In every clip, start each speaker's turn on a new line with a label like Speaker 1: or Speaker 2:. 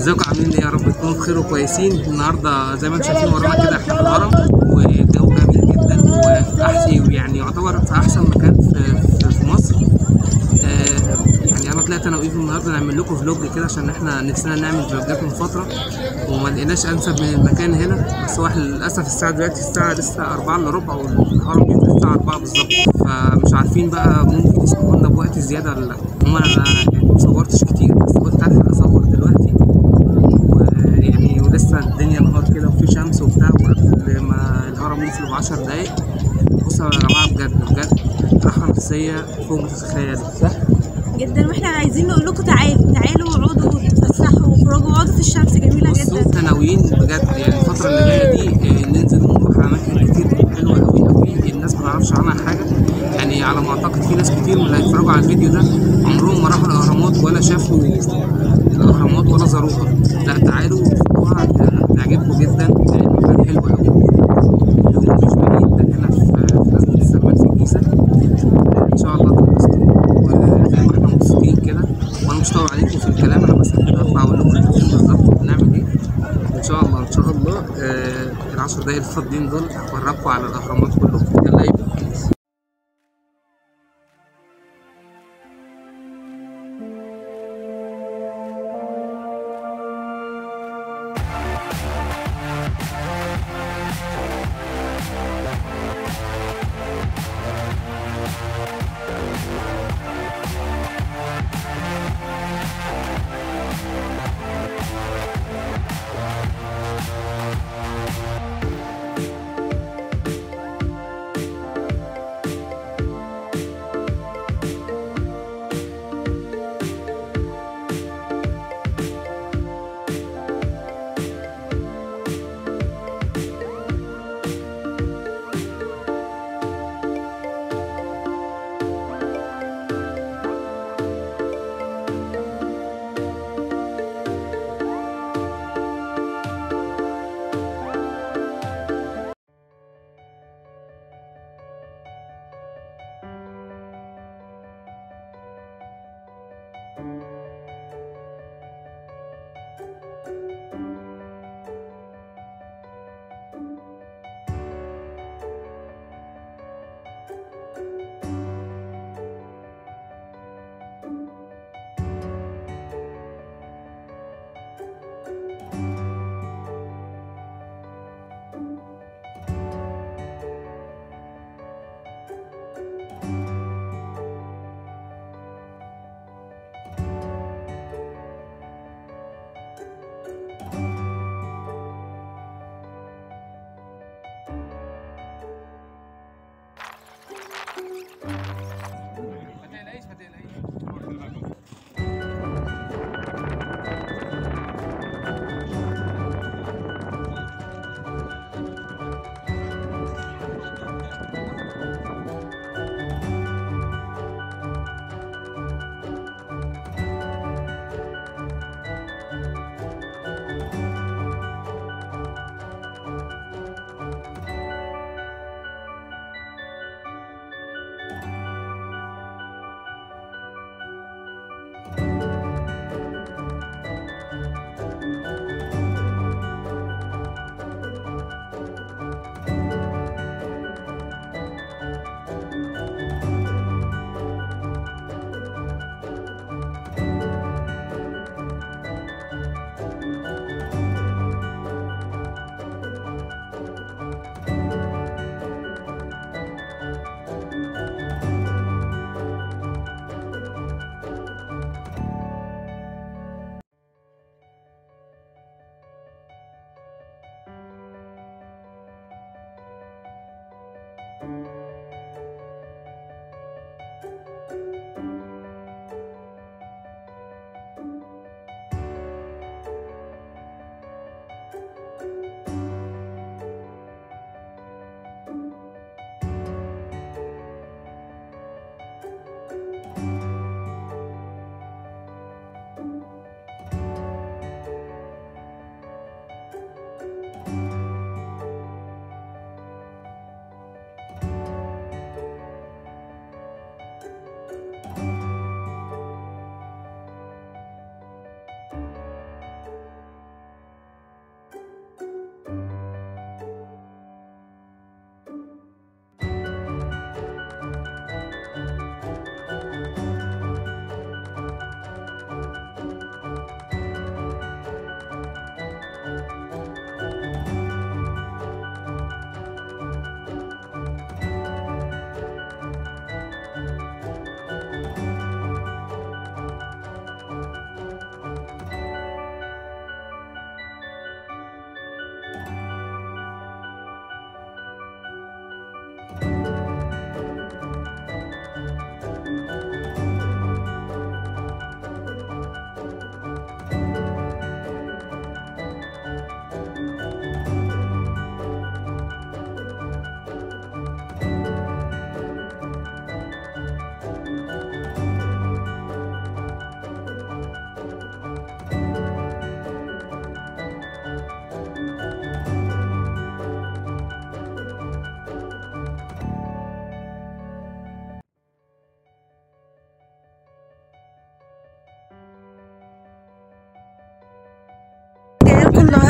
Speaker 1: ازيكم عاملين ايه يا رب تكونوا بخير وكويسين النهارده زي ما انتم شايفين ورانا كده احنا في الهرم والجو جميل جدا واحسن يعني يعتبر في احسن مكان في, في, في مصر آه يعني انا طلعت انا وايفي النهارده نعمل لكم فلوج كده عشان احنا نفسنا نعمل فلوجات من فتره وما لقيناش انسب من المكان هنا بس هو للاسف الساعه دلوقتي الساعه لسه 4 الا ربع والهرم بيفتح الساعه 4 بالظبط فمش عارفين بقى ممكن يسمحوا لنا بوقت زياده ولا لا عموما انا يعني مصورتش كتير بس قلت الحق اصور دلوقتي ويعني ولسه الدنيا نهار كده وفي شمس وبتاع وقبل ما الهرم يقفل ب 10 دقايق بصوا يا جماعه بجد بجد راحه نفسيه فوق ما تتخيلوا صح؟
Speaker 2: جدا واحنا عايزين نقول لكم تعالوا تعالوا واقعدوا وتتفسحوا واخرجوا واقعدوا في الشمس جميله
Speaker 1: بصوا
Speaker 2: جدا
Speaker 1: احنا ناويين بجد يعني الفترة اللي جاية دي آه، ننزل ونروح أماكن كتير حلوة أوي أوي الناس ما تعرفش عنها حاجة يعني على ما أعتقد في ناس كتير من اللي هيتفرجوا على الفيديو ده عمرهم ما راحوا الأهرامات ولا شافوا الأهرامات ولا زاروها لا تعالوا شوفوها هتعجبكم جدا المكان حلو أوي اليوم مش بعيد ده هنا في في نزلة السمان في الجيزة إن شاء الله تنبسطوا وزي ما احنا مبسوطين كده وأنا مش هطول عليكم في الكلام أنا بس كده أطلع أقول لكم إحنا فين بالظبط بنعمل إيه ان شاء الله ان شاء الله آه العشر دقايق الفاضيين دول هفرجكم على الاهرامات كلهم يلا يبقى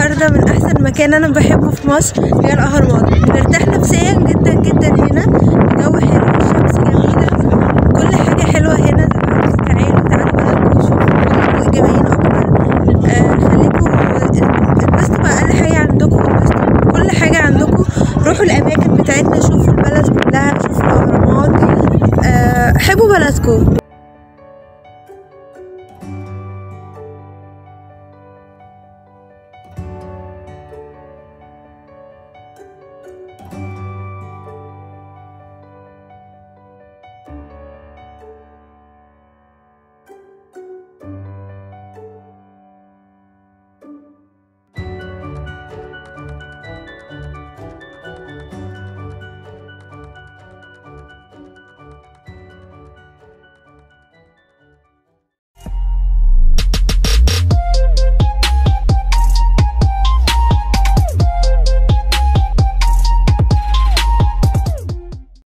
Speaker 3: النهارده من احسن مكان انا بحبه في مصر هي الاهرامات بنرتاح نفسيا جدا جدا هنا الجو حلو الشمس جميله كل حاجه حلوه هنا دلوقتي تعالوا تعالوا بلدكم وشوفوا ايجابيين اكتر آه خليكم اتبسطوا باقل حاجه عندكم اتبسطوا كل حاجه عندكم روحوا الاماكن بتاعتنا شوفوا البلد كلها شوفوا الاهرامات آه حبوا بلدكم